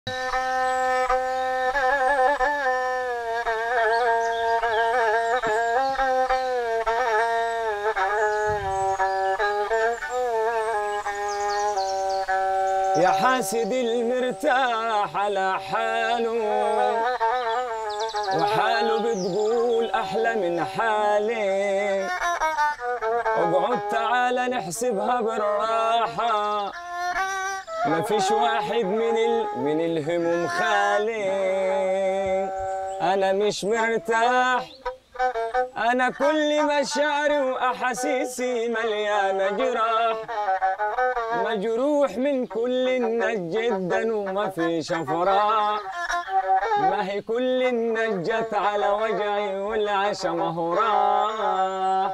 يا حاسد المرتاح على حاله وحاله بتقول أحلى من حالي اقعد تعالى نحسبها بالراحة ما فيش واحد من ال... من الهموم خالي أنا مش مرتاح أنا كل مشاعري وأحاسيسي مليانة جراح مجروح من كل الناس جدا وما فيش أفراح ما هي كل الناس جت على وجعي والعشا ما هو راح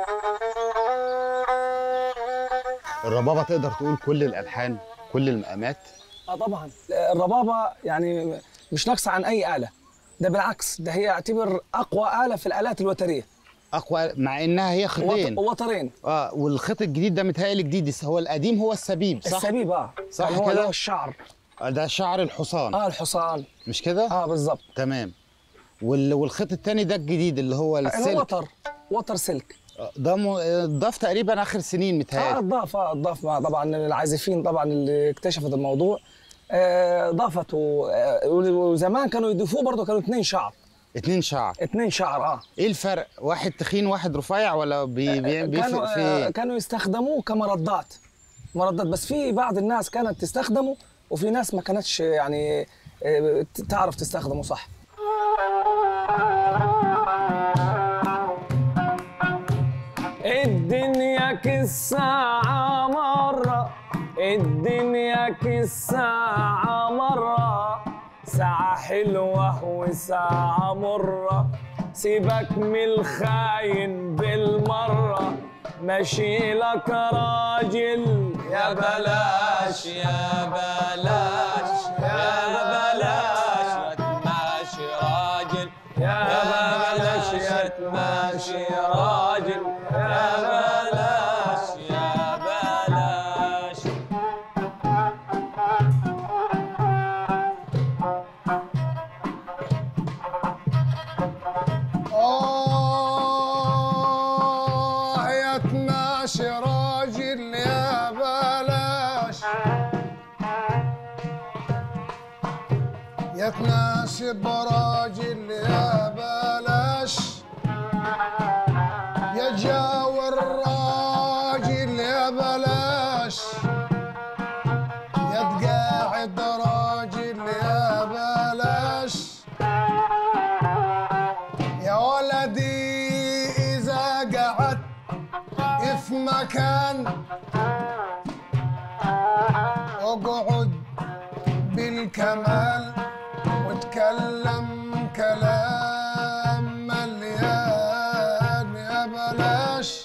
الربابه تقدر تقول كل الالحان كل المقامات اه طبعا الربابه يعني مش ناقصه عن اي اله ده بالعكس ده هي اعتبر اقوى اله في الالات الوتريه اقوى مع انها هي خطين وط- وترين اه والخيط الجديد ده متهيألي جديد بس هو القديم هو السبيب صح؟ السبيب اه صح يعني هو كده؟ اللي هو الشعر آه، ده شعر الحصان اه الحصان مش كده؟ اه بالظبط تمام وال... والخيط التاني ده الجديد اللي هو اللي هو السلك وتر وتر سلك آه، ده م... آه، ضاف تقريبا اخر سنين اه متهيألي اضاف اه اضاف مع طبعا العازفين طبعا اللي اكتشفت الموضوع آه، ضافت و- آه، وزمان كانوا يضيفوه برضه كانوا اثنين شعر اتنين شعر اثنين شعر اه ايه الفرق؟ واحد تخين واحد رفيع ولا بي... بي... بيفرق كانوا في آه، ايه؟ كانوا يستخدموه كمردات مردات بس في بعض الناس كانت تستخدمه وفي ناس ما كانتش يعني آه، تعرف تستخدمه صح الدنيا كالساعة مرة الدنيا كالساعة مرة ساعة حلوة وساعة مرة سيبك من الخاين بالمرة ماشي لك راجل يا بلاش يا بلاش يا بلاش يا تماشي راجل يا بلاش يا تماشي راجل يا بلاش يا بلاش آه يا تماشي راجل يا بلاش يا تماشي براجل يا بلاش يا جاور راجل يا بلاش يا تقاعد راجل يا بلاش يا ولدي إذا قعدت في مكان اقعد بالكمال وتكلم كلام مليان يا بلاش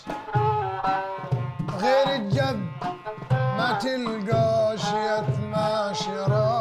غير الجد ما تلقاش يتماشي راجل